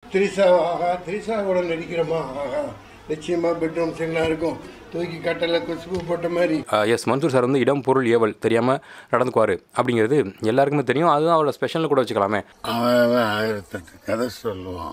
திரிசா ஆஹா திரிசா கூட நடிக்கிறோமா ஆஹா நிச்சயமா பெட்ரூம் சீன்லாம் இருக்கும் தூக்கி கட்டல குசுப்பு போட்ட மாதிரி எஸ் மன்சூர் சார் வந்து இடம் பொருள் ஏவல் தெரியாமல் நடந்துக்குவார் அப்படிங்கிறது எல்லாருக்குமே தெரியும் அதுதான் அவரோட ஸ்பெஷல்னு கூட வச்சுக்கலாமே அவன் அவன் ஆயிரத்தெட்டு கதை சொல்லுவான்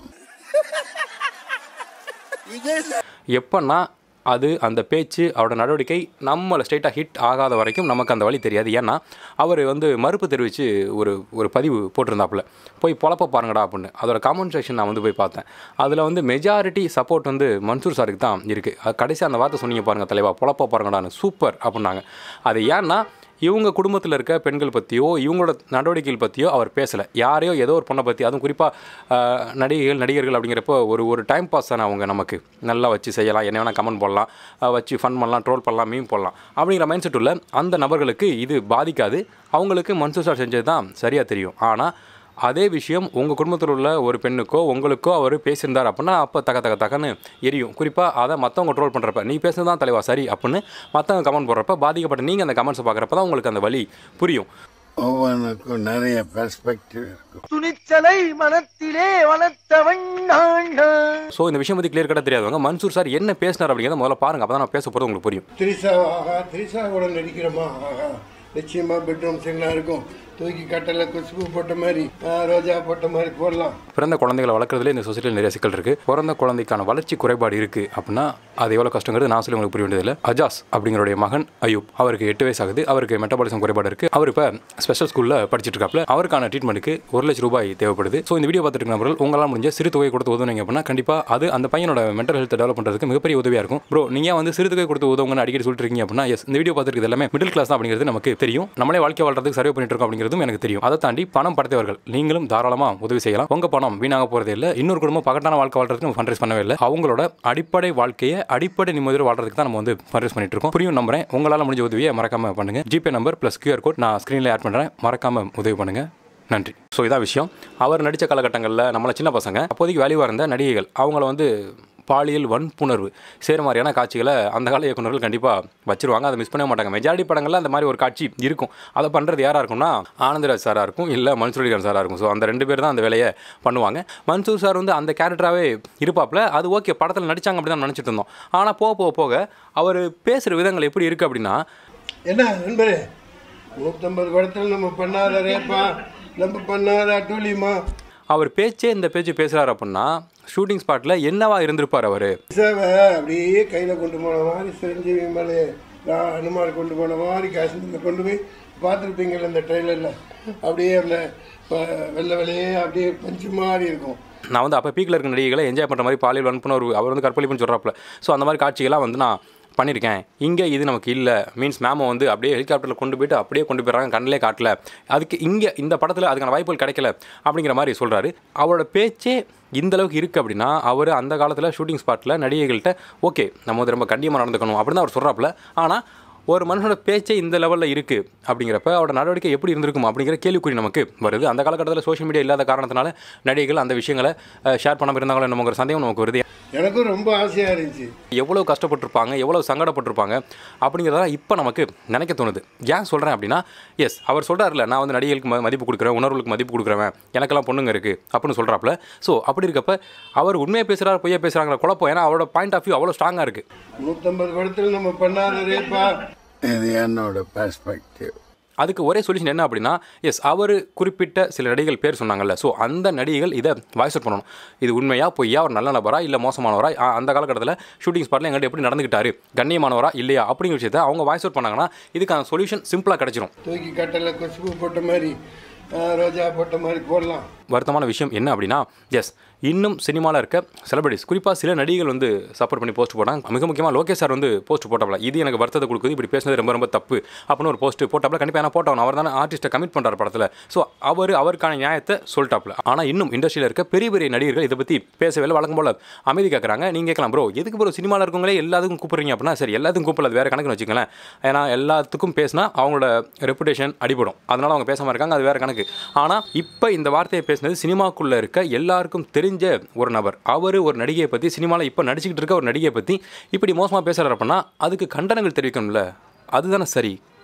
எப்போன்னா அது அந்த பேச்சு அவரோட நடவடிக்கை நம்மளை ஸ்ட்ரெயிட்டாக ஹிட் ஆகாத வரைக்கும் நமக்கு அந்த வழி தெரியாது ஏன்னா அவர் வந்து மறுப்பு தெரிவித்து ஒரு ஒரு பதிவு போட்டிருந்தாப்புல போய் பொழப்ப பாருங்கடா அப்படின்னு அதோட காமெண்ட் செக்ஷன் நான் வந்து போய் பார்த்தேன் அதில் வந்து மெஜாரிட்டி சப்போர்ட் வந்து மன்சூர் சாருக்கு தான் இருக்குது கடைசி அந்த வார்த்தை சொன்னீங்க பாருங்கள் தலைவா பொழப்ப பாருங்கடான்னு சூப்பர் அப்படின்னாங்க அது ஏன்னா இவங்க குடும்பத்தில் இருக்க பெண்கள் பற்றியோ இவங்களோட நடவடிக்கைகள் பற்றியோ அவர் பேசலை யாரையோ ஏதோ ஒரு பொண்ணை பற்றி அதுவும் குறிப்பாக நடிகைகள் நடிகர்கள் அப்படிங்கிறப்போ ஒரு ஒரு டைம் பாஸ் தானே அவங்க நமக்கு நல்லா வச்சு செய்யலாம் என்ன வேணால் கமெண்ட் போடலாம் அஹ் வச்சு ஃபன் பண்ணலாம் ட்ரோல் பண்ணலாம் மீம் போடலாம் அப்படிங்கிற மைண்ட் செட் உள்ள அந்த நபர்களுக்கு இது பாதிக்காது அவங்களுக்கு மன்சூர் சார் செஞ்சது தான் சரியாக தெரியும் ஆனால் அதே விஷயம் உங்கள் குடும்பத்தில் உள்ள ஒரு பெண்ணுக்கோ உங்களுக்கோ அவர் பேசியிருந்தார் அப்படின்னா அப்போ தக தக தகன்னு எரியும் குறிப்பாக அதை மற்றவங்க ட்ரோல் பண்ணுறப்ப நீ பேசுனது தான் தலைவா சரி அப்படின்னு மற்றவங்க கமெண்ட் போடுறப்ப பாதிக்கப்பட்ட நீங்கள் அந்த கமெண்ட்ஸை பார்க்குறப்ப தான் உங்களுக்கு அந்த வழி புரியும் ஒவ்வொன்றுக்கும் நிறைய பெர்ஸ்பெக்டிவ் இருக்கும் துணிச்சலை மனத்திலே வளர்த்தவன் நான் நான். ஸோ இந்த விஷயம் பற்றி கிளியர் கட்டாக தெரியாதவங்க மன்சூர் சார் என்ன பேசினார் அப்படிங்கிறத முதல்ல பாருங்க அப்போ தான் நான் பேச போகிறது உங்களுக்கு புரியும் திரிசா ஆஹா திரிசா கூட நடிக்கிறோமா ஆஹா நிச்சயமா பெட்ரூம் சீன்லாம் இருக்கும் தூக்கி கட்டல குசுப்பு போட்ட மாதிரி ஆ, ரோஜா போட்ட மாதிரி போடலாம் பிறந்த குழந்தைகளை வளர்க்குறதுல இந்த சொசைட்டியில் நிறைய சிக்கல் இருக்குது பிறந்த குழந்தைக்கான வளர்ச்சி குறைபாடு இருக்குது அப்படின்னா அது எவ்வளோ கஷ்டங்கிறது நான் சொல்லி உங்களுக்கு புரிய வேண்டியதில்லை அஜாஸ் அப்படிங்கிறடைய மகன் அயூப் அவருக்கு எட்டு வயசு ஆகுது அவருக்கு மெட்டபாலிசம் குறைபாடு இருக்குது அவர் இப்போ ஸ்பெஷல் ஸ்கூலில் படிச்சிட்டு இருக்காப்ல அவருக்கான ட்ரீட்மெண்ட்டுக்கு ஒரு லட்சம் ரூபாய் தேவைப்படுது ஸோ இந்த வீடியோ பார்த்துட்டு இருக்க நபர்கள் உங்களால் முடிஞ்ச சிறு தொகை கொடுத்து உதவுனீங்க அப்படின்னா கண்டிப்பாக அது அந்த பையனோட மென்டல் ஹெல்த் டெவலப் பண்ணுறதுக்கு மிகப்பெரிய உதவியாக இருக்கும் ப்ரோ நீங்கள் வந்து சிறு தொகை கொடுத்து உதவுங்கன்னு அடிக்கடி சொல்லிட்டு இருக்கீங்க அப்படின்னா எஸ் இந்த வீடியோ பார்த்துருக்கு எல்லாமே மிடில் கிளாஸ் தான் அப்படிங்கிறது நமக்கு தெரியும் நம்மளே வாழ்க்கை வாழ்றதுக்கு சர்வே பண்ணிட்டு இருக்கோம் அப்படிங்கிறதும் எனக்கு தெரியும் அதை தாண்டி பணம் படைத்தவர்கள் நீங்களும் தாராளமாக உதவி செய்யலாம் உங்கள் பணம் வீணாக போகிறதே இல்லை இன்னொரு குடும்பம் பகட்டான வாழ்க்கை வாழ்றதுக்கு நம்ம ஃபண்ட்ரைஸ் பண்ணவே இல்லை அவங்களோட அடிப்படை வாழ்க்கையை அடிப்படை நிம்மதியோட வாழ்றதுக்கு தான் நம்ம வந்து ஃபண்ட்ரைஸ் பண்ணிட்டு இருக்கோம் புரியும் நம்புறேன் உங்களால் முடிஞ்ச உதவியை மறக்காம பண்ணுங்க GPay number plus QR code நான் ஸ்க்ரீனில் ஆட் பண்ணுறேன் மறக்காம உதவி பண்ணுங்க நன்றி ஸோ இதான் விஷயம் அவர் நடித்த காலகட்டங்களில் நம்மள சின்ன பசங்க அப்போதைக்கு வேல்யூவாக இருந்த நடிகைகள் அவங்கள வந்து பாலியல் வன்புணர்வு சேர மாதிரியான காட்சிகளை அந்த கால இயக்குனர்கள் கண்டிப்பாக வச்சிருவாங்க அதை மிஸ் பண்ண மாட்டாங்க மெஜாரிட்டி படங்களில் அந்த மாதிரி ஒரு காட்சி இருக்கும் அதை பண்ணுறது யாராக இருக்கும்னா ஆனந்தராஜ் சாராக இருக்கும் இல்லை மன்சூர் அலிகான் சாராக இருக்கும் ஸோ அந்த ரெண்டு பேர் தான் அந்த வேலையை பண்ணுவாங்க மன்சூர் சார் வந்து அந்த கேரக்டராகவே இருப்பாப்ல அது ஓகே படத்தில் நடித்தாங்க அப்படி தான் நினச்சிட்டு இருந்தோம் ஆனால் போக போக போக அவர் பேசுகிற விதங்கள் எப்படி இருக்குது அப்படின்னா என்ன நண்பரே நூற்றம்பது படத்தில் நம்ம பண்ணாத ரேப்பா நம்ம பண்ணாத அட்டூழியமா அவர் பேச்சே இந்த பேச்சு பேசுகிறார் அப்படின்னா ஷூட்டிங் ஸ்பாட்டில் என்னவா இருந்திருப்பார் அவர் திரிசாவை அப்படியே கையில் கொண்டு போன மாதிரி சிரஞ்சீவி மேலே நான் அனுமார் கொண்டு போன மாதிரி காஷ்மீரில் கொண்டு போய் பார்த்துருப்பீங்கள்ல இந்த ட்ரெயிலரில் அப்படியே அந்த ப- வெள்ளை வெள்ளையே அப்படியே பஞ்சு மாதிரி இருக்கும் நான் வந்து அப்போ பீக்கில் இருக்க நடிகைகளை என்ஜாய் பண்ணுற மாதிரி பாலியல் வன்புணர்வு அவர் வந்து கற்பழிப்புன்னு சொல்கிறாப்புல ஸோ அந்த மாதிரி காட்சிகள்லாம் வந்து நான் பண்ணியிருக்கேன் இங்கே இது நமக்கு இல்லை மீன்ஸ் மேமை வந்து அப்படியே ஹெலிகாப்டரில் கொண்டு போயிட்டு அப்படியே கொண்டு போயிடுறாங்க கண்ணிலே காட்டல அதுக்கு இங்கே இந்த படத்தில் அதுக்கான வாய்ப்புகள் கிடைக்கல அப்படிங்கிற மாதிரி சொல்கிறாரு அவரோட பேச்சே இந்த அளவுக்கு இருக்குது அப்படின்னா அவர் அந்த காலத்தில் ஷூட்டிங் ஸ்பாட்டில் நடிகைகள்கிட்ட ஓகே நம்ம வந்து ரொம்ப கண்டியமாக நடந்துக்கணும் அப்படின்னு தான் அவர் சொல்கிறாப்புல ஆனால் ஒரு மனுஷனோட பேச்சே இந்த லெவலில் இருக்குது அப்படிங்கிறப்ப அவரோட நடவடிக்கை எப்படி இருந்திருக்கும் அப்படிங்கிற கேள்விக்குறி நமக்கு வருது அந்த காலகட்டத்தில் சோஷியல் மீடியா இல்லாத காரணத்தினால நடிகைகள் அந்த விஷயங்களை ஷேர் பண்ணாமல் இருந்தாங்களோ நமக்கு ஒரு சந்தேகம் நமக்கு வருது எனக்கும் ரொம்ப ஆசையாக இருந்துச்சு எவ்வளோ கஷ்டப்பட்டிருப்பாங்க எவ்வளோ சங்கடப்பட்டிருப்பாங்க அப்படிங்கிறதெல்லாம் இப்போ நமக்கு நினைக்க தோணுது ஏன் சொல்கிறேன் அப்படின்னா எஸ் அவர் சொல்கிறாருல நான் வந்து நடிகைகளுக்கு ம- மதிப்பு கொடுக்குறேன் உணர்வுகளுக்கு மதிப்பு கொடுக்குறேன் எனக்கெல்லாம் பொண்ணுங்க இருக்குது அப்படின்னு சொல்கிறாப்புல ஸோ அப்படி இருக்கப்ப அவர் உண்மையை பேசுகிறார் பொய்யா பேசுகிறாங்கிற குழப்பம் ஏன்னா அவரோட பாயிண்ட் ஆஃப் வியூ அவ்வளோ ஸ்ட்ராங்காக இருக்குது நூற்றம்பது படத்தில் நம்ம பண்ணாத ரேப்பா இது என்னோட பெர்ஸ்பெக்டிவ் அதுக்கு ஒரே சொல்யூஷன் என்ன அப்படின்னா எஸ் அவர் குறிப்பிட்ட சில நடிகைகள் பேர் சொன்னாங்கல்ல ஸோ அந்த நடிகைகள் இதை வாய்ஸ் அவுட் பண்ணணும் இது உண்மையா பொய்யா ஒரு நல்ல நபரா இல்லை மோசமானவரா ஆ, அந்த காலகட்டத்தில் ஷூட்டிங் ஸ்பாட்டில் எங்கிட்ட எப்படி நடந்துக்கிட்டாரு கண்ணியமானவரா இல்லையா அப்படிங்கிற விஷயத்தை அவங்க வாய்ஸ் அவுட் பண்ணாங்கன்னா இதுக்கான சொல்யூஷன் சிம்பிளாக கிடைச்சிரும் தூக்கி கட்டல குசுப்பு போட்ட மாதிரி ஆ, ரோஜா போட்ட மாதிரி போடலாம் வருத்தமான விஷயம் என்ன அப்படின்னா எஸ் இன்னும் சினிமாவில் இருக்க செலிபிரிட்டிஸ் குறிப்பாக சில நடிகைகள் வந்து சப்போர்ட் பண்ணி போஸ்ட் போட்டாங்க மிக முக்கியமாக லோகேஷ் சார் வந்து போஸ்ட் போட்டாப்ல இது எனக்கு வருத்தத்தை கொடுக்குது இப்படி பேசுனது ரொம்ப ரொம்ப தப்பு அப்படின்னு ஒரு போஸ்ட் போட்டாப்ல கண்டிப்பாக என்ன போட்டவன் அவர் தானே ஆர்டிஸ்ட்டை கமிட் பண்ணுறாரு படத்தில் ஸோ அவர் அவருக்கான நியாயத்தை சொல்லிட்டாப்ல ஆனால் இன்னும் இண்டஸ்ட்ரியில் இருக்க பெரிய பெரிய நடிகர்கள் இதை பற்றி பேசவே இல்லை வழக்கம் போல் அமைதி கேட்குறாங்க நீங்கள் கேட்கலாம் ப்ரோ எதுக்கு ப்ரோ சினிமாவில் இருக்கவங்களே எல்லாத்துக்கும் கூப்பிடுறீங்க அப்படின்னா சரி எல்லாத்துக்கும் கூப்பிடல அது வேறு கணக்குன்னு வச்சுக்கங்களேன் ஏன்னா எல்லாத்துக்கும் பேசினா அவங்களோட ரெப்புடேஷன் அடிபடும் அதனால அவங்க பேசாமல் இருக்காங்க அது வேறு கணக்கு ஆனால் இப்போ இந்த வார்த்தையை பேசினது சினிமாக்குள்ளே இருக்க எல்லாருக்கும் தெரிஞ்ச ஒரு நபர் அவர் ஒரு நடிகையை பற்றி சினிமாவில் இப்போ நடிச்சுக்கிட்டு இருக்க ஒரு நடிகையை பற்றி இப்படி மோசமாக பேசுகிறார் அப்படின்னா அதுக்கு கண்டனங்கள் தெரிவிக்கணும்ல அதுதானே சரி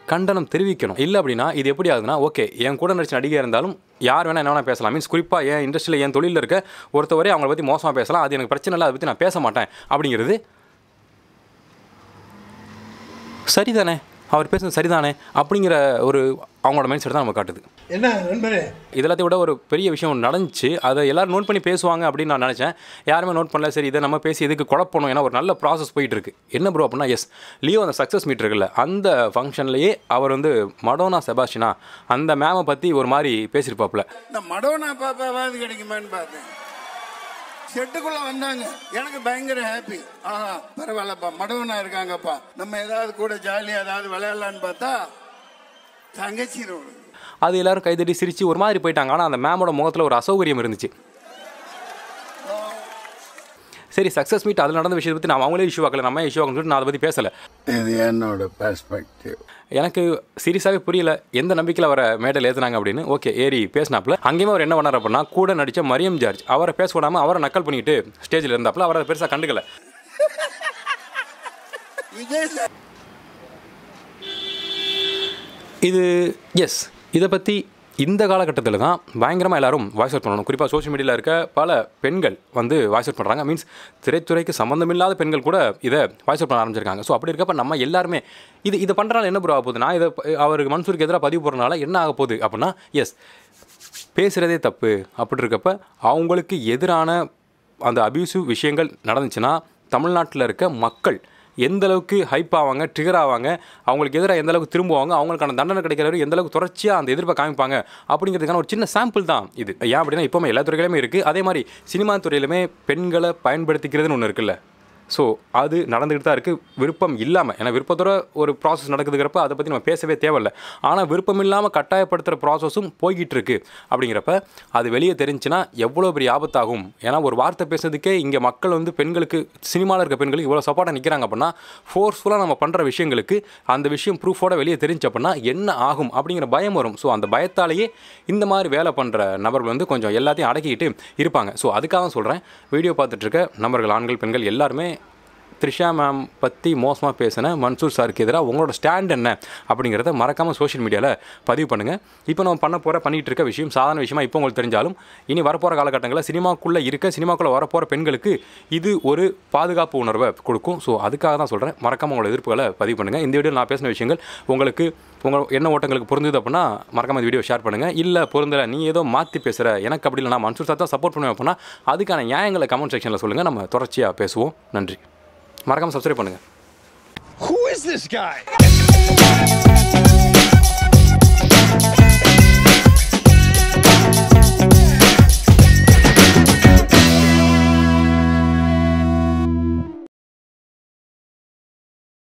கண்டனம் தெரிவிக்கணும் இல்லை அப்படின்னா இது எப்படி ஆகுதுன்னா ஓகே என் கூட நடிச்ச நடிகை இருந்தாலும் யார் வேணால் என்ன வேணால் பேசலாம் மீன்ஸ் குறிப்பாக என் இண்டஸ்ட்ரியில் என் தொழிலில் இருக்க ஒருத்தவரே அவங்கள பற்றி மோசமாக பேசலாம் அது எனக்கு பிரச்சனை இல்லை அதை பற்றி நான் பேச மாட்டேன் அப்படிங்கிறது சரிதானே அவர் பேசுறது சரிதானே அப்படிங்கிற ஒரு அவங்களோட மைண்ட் செட் தான் நம்ம காட்டுது என்ன நண்பரே இதெல்லாத்தையும் விட ஒரு பெரிய விஷயம் ஒன்று நடந்துச்சு அதை எல்லாரும் நோட் பண்ணி பேசுவாங்க அப்படின்னு நான் நினச்சேன் யாருமே நோட் பண்ணல சரி இதை நம்ம பேசி இதுக்கு குழப்பணும் ஏன்னா ஒரு நல்ல ப்ராசஸ் போயிட்டு இருக்கு என்ன ப்ரோ அப்படின்னா எஸ் லியோ அந்த சக்ஸஸ் மீட் இருக்குல்ல அந்த ஃபங்க்ஷன்லேயே அவர் வந்து மடோனா செபாஸ்டினா அந்த மேமை பற்றி ஒரு மாதிரி பேசியிருப்பாப்புல இந்த மடோனா பாப்பாவாது கிடைக்குமான்னு பார்த்தேன் செட்டுக்குள்ள வந்தாங்க எனக்கு பயங்கர ஹாப்பி ஆஹா பரவாயில்லப்பா மடவனா இருக்காங்கப்பா நம்ம ஏதாவது கூட ஜாலியா ஏதாவது விளையாடலான்னு பார்த்தா தங்கச்சி ரோடு அது எல்லாரும் கைதட்டி சிரிச்சு ஒரு மாதிரி போயிட்டாங்க ஆனால் அந்த மேமோட முகத்தில் ஒரு அசௌகரியம் இருந்துச்சு சரி சக்ஸஸ் மீட் அதில் நடந்த விஷயத்தை பற்றி நான் அவங்களே இஷ்யூ ஆக்கல நம்ம இஷ்யூ ஆக்கணும்னு சொல்லிட்டு நான் அதை பற்றி பேசலை இது என்னோட பெர்ஸ்பெக்டிவ் எனக்கு சீரியஸாகவே புரியல எந்த நம்பிக்கையில் அவரை மேடையில் ஏற்றுனாங்க அப்படின்னு ஓகே ஏறி பேசினாப்புல அங்கேயுமே அவர் என்ன பண்ணார் அப்படின்னா கூட நடித்த மரியம் ஜார்ஜ் அவரை பேச விடாமல் அவரை நக்கல் பண்ணிட்டு ஸ்டேஜில் இருந்தாப்புல அவரை பெருசாக கண்டுக்கல விஜய் சார் இது எஸ் இதை பற்றி இந்த காலகட்டத்தில் தான் பயங்கரமாக எல்லாரும் வாய்ஸ் அவுட் பண்ணணும் குறிப்பாக சோஷியல் மீடியாவில் இருக்க பல பெண்கள் வந்து வாய்ஸ் அவுட் பண்ணுறாங்க மீன்ஸ் திரைத்துறைக்கு சம்மந்தமில்லாத பெண்கள் கூட இதை வாய்ஸ் அவுட் பண்ண ஆரம்பிச்சிருக்காங்க ஸோ அப்படி இருக்கப்ப நம்ம எல்லாருமே இது இதை பண்ணுறனால என்ன ப்ரோ ஆக போகுது நான் இதை அவருக்கு மன்சூருக்கு எதிராக பதிவு போடுறதுனால என்ன ஆக போகுது அப்படின்னா எஸ் பேசுகிறதே தப்பு அப்படி இருக்கப்ப அவங்களுக்கு எதிரான அந்த அபியூசிவ் விஷயங்கள் நடந்துச்சுன்னா தமிழ்நாட்டில் இருக்க மக்கள் எந்த அளவுக்கு ஹைப் ஆவாங்க ட்ரிகர் ஆவாங்க அவங்களுக்கு எதிராக எந்த அளவுக்கு திரும்புவாங்க அவங்களுக்கான தண்டனை கிடைக்கிற வரைக்கும் எந்த அளவுக்கு தொடர்ச்சியாக அந்த எதிர்ப்பை காமிப்பாங்க அப்படிங்கிறதுக்கான ஒரு சின்ன சாம்பிள் தான் இது ஏன் அப்படின்னா இப்போவுமே எல்லா துறையிலுமே இருக்குது அதே மாதிரி சினிமா துறையிலுமே பெண்களை பயன்படுத்திக்கிறதுன்னு ஒன்று இருக்குல்ல ஸோ அது நடந்துக்கிட்டு தான் இருக்குது விருப்பம் இல்லாமல் ஏன்னா விருப்பத்தோட ஒரு ப்ராசஸ் நடக்குதுங்கிறப்ப அதை பற்றி நம்ம பேசவே தேவையில்ல ஆனால் விருப்பம் இல்லாமல் கட்டாயப்படுத்துகிற ப்ராசஸும் போய்கிட்டு இருக்கு அப்படிங்கிறப்ப அது வெளியே தெரிஞ்சுன்னா எவ்வளோ பெரிய ஆபத்தாகும் ஏன்னா ஒரு வார்த்தை பேசுறதுக்கே இங்கே மக்கள் வந்து பெண்களுக்கு சினிமாவில் இருக்க பெண்களுக்கு இவ்வளோ சப்போர்ட்டாக நிற்கிறாங்க அப்படின்னா ஃபோர்ஸ்ஃபுல்லாக நம்ம பண்ணுற விஷயங்களுக்கு அந்த விஷயம் ப்ரூஃபோட வெளியே தெரிஞ்சு அப்படின்னா என்ன ஆகும் அப்படிங்கிற பயம் வரும் ஸோ அந்த பயத்தாலேயே இந்த மாதிரி வேலை பண்ணுற நபர்கள் வந்து கொஞ்சம் எல்லாத்தையும் அடக்கிக்கிட்டு இருப்பாங்க ஸோ அதுக்காக தான் சொல்கிறேன் வீடியோ பார்த்துட்டு இருக்க நபர்கள் ஆண்கள் பெண்கள் எல்லாருமே த்ரிஷா மேம் பற்றி மோசமாக பேசின மன்சூர் சாருக்கு எதிராக உங்களோட ஸ்டாண்ட் என்ன அப்படிங்கிறத மறக்காமல் சோஷியல் மீடியாவில் பதிவு பண்ணுங்கள் இப்போ நம்ம பண்ண போகிற பண்ணிகிட்டு இருக்க விஷயம் சாதாரண விஷயமா இப்போ உங்களுக்கு தெரிஞ்சாலும் இனி வரப்போகிற காலகட்டங்களில் சினிமாக்குள்ளே இருக்க சினிமாக்குள்ளே வரப்போகிற பெண்களுக்கு இது ஒரு பாதுகாப்பு உணர்வை கொடுக்கும் ஸோ அதுக்காக தான் சொல்கிறேன் மறக்காமல் உங்களோட எதிர்ப்புகளை பதிவு பண்ணுங்கள் இந்த வீடியோவில் நான் பேசின விஷயங்கள் உங்களுக்கு உங்கள் என்ன ஓட்டங்களுக்கு பொருந்தது அப்படின்னா மறக்காம இந்த வீடியோ ஷேர் பண்ணுங்கள் இல்லை பொருந்தலை நீ ஏதோ மாற்றி பேசுகிற எனக்கு அப்படி இல்லை நான் மன்சூர் சார் தான் சப்போர்ட் பண்ணுவேன் அப்படின்னா அதுக்கான நியாயங்களை கமெண்ட் செக்ஷனில் சொல்லுங்கள் நம்ம தொடர்ச்சியாக பேசுவோம் நன்றி மறக்காமல் சப்ஸ்கிரைப் பண்ணுங்கள் Who is this guy?